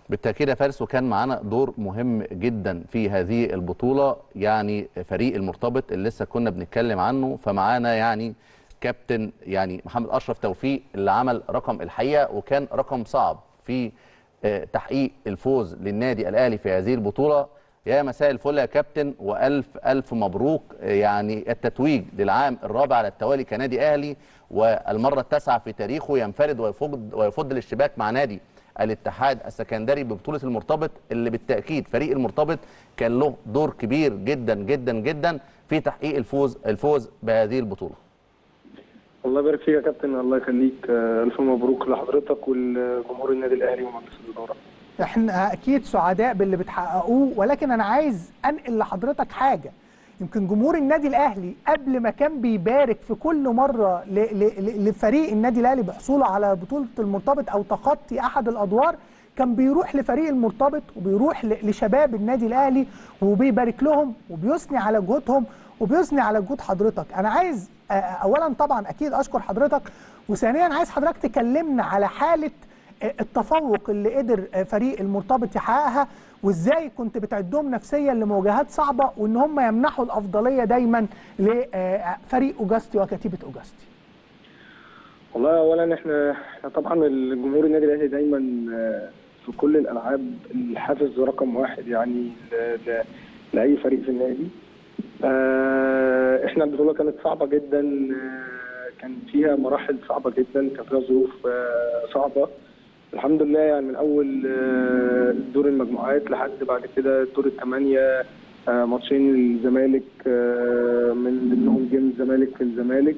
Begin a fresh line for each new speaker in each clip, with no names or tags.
بالتاكيد يا فارس وكان معانا دور مهم جدا في هذه البطوله يعني فريق المرتبط اللي لسه كنا بنتكلم عنه فمعانا يعني كابتن يعني محمد اشرف توفيق اللي عمل رقم الحقيقه وكان رقم صعب في آه، تحقيق الفوز للنادي الاهلي في هذه البطوله يا مساء الفل يا كابتن والف الف مبروك آه، يعني التتويج للعام الرابع على التوالي كنادي اهلي والمره التاسعه في تاريخه ينفرد ويفض ويفض الاشتباك مع نادي الاتحاد السكندري ببطوله المرتبط اللي بالتاكيد فريق المرتبط كان له دور كبير جدا جدا جدا في تحقيق الفوز الفوز بهذه البطوله
الله يبارك فيك يا كابتن الله يخليك آه، الف مبروك لحضرتك والجمهور النادي الاهلي ومجلس الاداره
احنا اكيد سعداء باللي بتحققوه ولكن انا عايز انقل لحضرتك حاجه يمكن جمهور النادي الاهلي قبل ما كان بيبارك في كل مره ل- ل- ل- لفريق النادي الاهلي بحصوله على بطوله المرتبط او تخطي احد الادوار كان بيروح لفريق المرتبط وبيروح ل- لشباب النادي الاهلي وبيبارك لهم وبيثني على جهودهم وبيثني على جهود حضرتك انا عايز آه، اولا طبعا اكيد اشكر حضرتك وثانيا عايز حضرتك تكلمنا على حاله التفوق اللي قدر فريق المرتبط يحققها وازاي كنت بتعدهم نفسيا لمواجهات صعبه وان هم يمنحوا الافضليه دايما لفريق اوجاستي وكتيبه اوجاستي.
والله اولا احنا احنا طبعا الجمهور النادي الاهلي دايما آه، في كل الالعاب الحافز رقم واحد يعني ل- ل- لاي فريق في النادي آه، احنا البطوله كانت صعبه جدا آه، كان فيها مراحل صعبه جدا كان فيها ظروف آه، صعبه الحمد لله يعني من اول آه، دور المجموعات لحد بعد كده دور الثمانيه آه، ماتشين الزمالك آه، من ضمنهم جيم الزمالك في الزمالك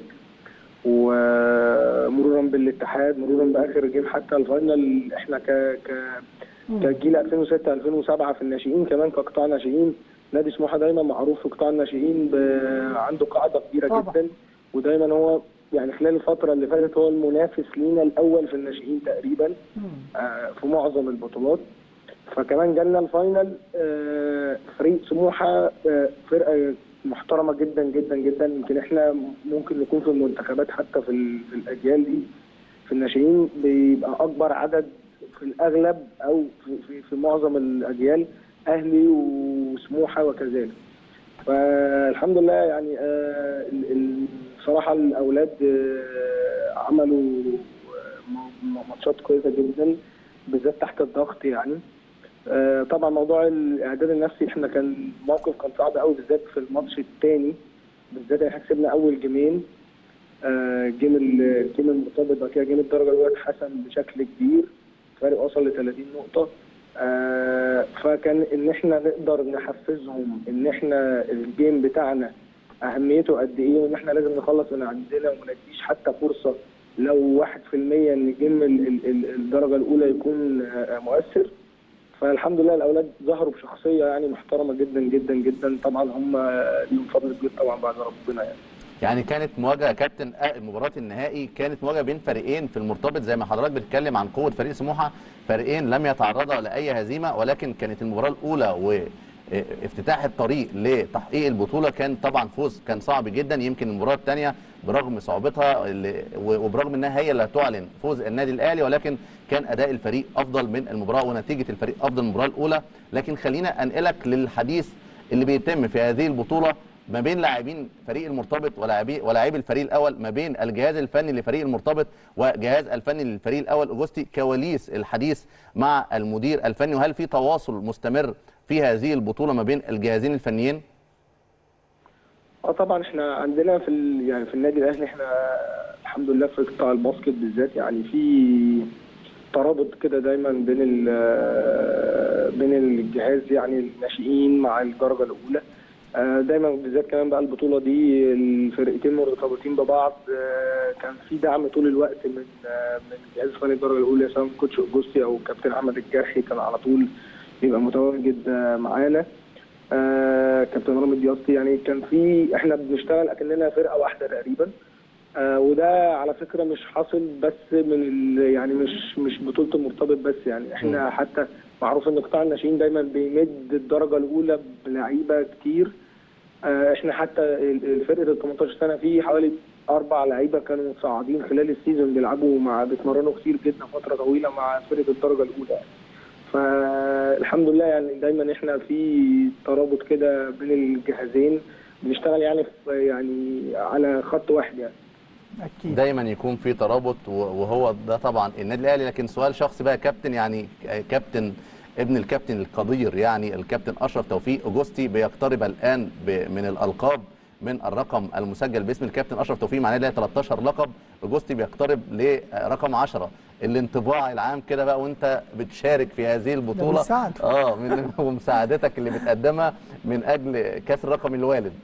ومرورا بالاتحاد مرورا باخر جيم حتى الفاينل احنا ك ك كجيل 2006 2007 في الناشئين كمان كقطاع ناشئين نادي سموحه دايما معروف في قطاع الناشئين ب- عنده قاعده كبيره
طبعا.
جدا ودايما هو يعني خلال الفتره اللي فاتت هو المنافس لينا الاول في الناشئين تقريبا آه، في معظم البطولات فكمان جالنا الفاينل آه، فريق سموحه آه، فرقه محترمه جدا جدا جدا يمكن احنا ممكن نكون في المنتخبات حتى في, ال- في الاجيال دي في الناشئين بيبقى اكبر عدد في الاغلب او في, في, في معظم الاجيال اهلي وسموحه وكذلك فالحمد لله يعني آه، ال- ال- بصراحه الاولاد آه، عملوا م- م- ماتشات كويسه جدا بالذات تحت الضغط يعني آه، طبعا موضوع الاعداد النفسي احنا كان موقف كان صعب قوي بالذات في الماتش الثاني بالذات احنا كسبنا اول جيمين آه، جيم ال- الجيم المرتبط بعد كده جيم الدرجه الاولى اتحسن بشكل كبير فرق وصل ل 30 نقطه آه، فكان ان احنا نقدر نحفزهم ان احنا الجيم بتاعنا اهميته قد ايه وان احنا لازم نخلص من عندنا وما نديش حتى فرصه لو 1% ان جيم ال- ال- ال- الدرجه الاولى يكون آه، مؤثر فالحمد لله الاولاد ظهروا بشخصيه يعني محترمه جدا جدا جدا طبعا هم ليهم فضل كبير طبعا بعد ربنا يعني
يعني كانت مواجهه يا كابتن آه، مباراه النهائي كانت مواجهه بين فريقين في المرتبط زي ما حضرتك بتتكلم عن قوه فريق سموحه فريقين لم يتعرضا لاي هزيمه ولكن كانت المباراه الاولى وافتتاح الطريق لتحقيق البطوله كان طبعا فوز كان صعب جدا يمكن المباراه الثانيه برغم صعوبتها اللي- وبرغم انها هي اللي هتعلن فوز النادي الاهلي ولكن كان اداء الفريق افضل من المباراه ونتيجه الفريق افضل من المباراه الاولى لكن خلينا انقلك للحديث اللي بيتم في هذه البطوله ما بين لاعبين فريق المرتبط ولاعبي ولاعبي الفريق الاول ما بين الجهاز الفني لفريق المرتبط وجهاز الفني للفريق الاول اوجستي كواليس الحديث مع المدير الفني وهل في تواصل مستمر في هذه البطوله ما بين الجهازين الفنيين؟
اه طبعا احنا عندنا في ال... يعني في النادي الاهلي احنا الحمد لله في قطاع الباسكت بالذات يعني في ترابط كده دايما بين ال... بين الجهاز يعني الناشئين مع الدرجه الاولى آه، دايما بالذات كمان بقى البطوله دي الفرقتين مرتبطين ببعض آه، كان في دعم طول الوقت من آه، من جهاز فني الدرجه الاولى سواء كوتش اوجوستي او كابتن احمد الجرحي كان على طول بيبقى متواجد آه، معانا آه كابتن رامي دياستي يعني كان في احنا بنشتغل اكننا فرقه واحده تقريبا آه وده على فكره مش حاصل بس من ال يعني مش مش بطوله المرتبط بس يعني احنا حتى معروف ان قطاع الناشئين دايما بيمد الدرجه الاولى بلعيبه كتير آه احنا حتى ال- الفرقه ال 18 سنه في حوالي اربع لعيبه كانوا متصاعدين خلال السيزون بيلعبوا مع بيتمرنوا كتير جدا فتره طويله مع فرقه الدرجه الاولى ف فالحمد لله يعني دايما احنا في ترابط كده بين الجهازين بنشتغل يعني في يعني على خط واحد يعني
اكيد
دايما يكون في ترابط و- وهو ده طبعا النادي الاهلي لكن سؤال شخصي بقى كابتن يعني كابتن ابن الكابتن القدير يعني الكابتن اشرف توفيق اوجوستي بيقترب الان ب- من الالقاب من الرقم المسجل باسم الكابتن اشرف توفيق معناه ده 13 لقب اوجوستي بيقترب لرقم 10 الانطباع العام كده بقى وانت بتشارك في هذه البطوله
مساعد.
اه من ومساعدتك اللي بتقدمها من اجل كاس الرقم الوالد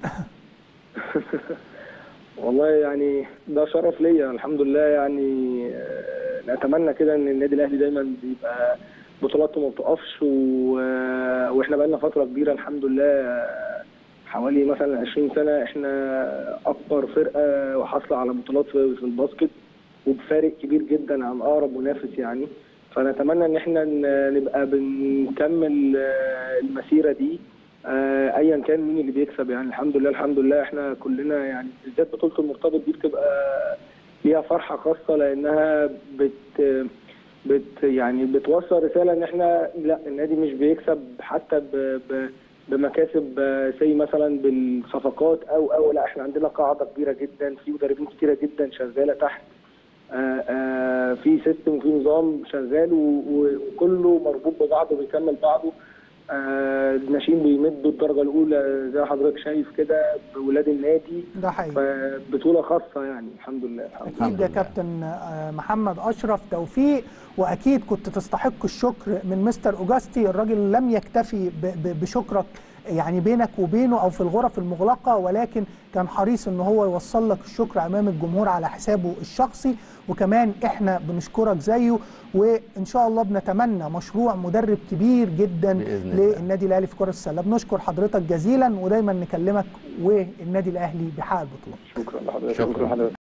والله يعني ده شرف ليا الحمد لله يعني آه، نتمنى كده ان النادي الاهلي دايما بيبقى بطولاته ما بتقفش و... آه، واحنا بقالنا فتره كبيره الحمد لله آه، حوالي مثلا 20 سنه احنا اكبر فرقه وحاصله على بطولات في في الباسكت وبفارق كبير جدا عن اقرب منافس يعني فنتمنى ان احنا ن- نبقى بنكمل آه، المسيره دي آه، ايا كان مين اللي بيكسب يعني الحمد لله الحمد لله احنا كلنا يعني بالذات بطوله المرتبط دي بتبقى ليها فرحه خاصه لانها بت بت يعني بتوصل رساله ان احنا لا النادي مش بيكسب حتى ب ب بمكاسب زي مثلا بالصفقات او او لا احنا عندنا قاعده كبيره جدا في مدربين كتيره جدا شغاله تحت آه، آه، في سيستم وفي نظام شغال و- و- وكله مربوط ببعضه بيكمل بعضه آه، الناشئين بيمدوا الدرجه الاولى زي ما حضرتك شايف كده بولاد النادي
ده حقيقي
فبطوله خاصه يعني الحمد لله الحمد لله
اكيد يا كابتن آه، محمد اشرف توفيق واكيد كنت تستحق الشكر من مستر اوجاستي الراجل لم يكتفي ب- ب- بشكرك يعني بينك وبينه او في الغرف المغلقه ولكن كان حريص ان هو يوصل لك الشكر امام الجمهور على حسابه الشخصي وكمان احنا بنشكرك زيه وان شاء الله بنتمنى مشروع مدرب كبير جدا
بإذن الله.
للنادي الاهلي في كره السله بنشكر حضرتك جزيلا ودايما نكلمك والنادي الاهلي بحال البطولات
شكرا لحضرتك
شكراً.
شكرا لحضرتك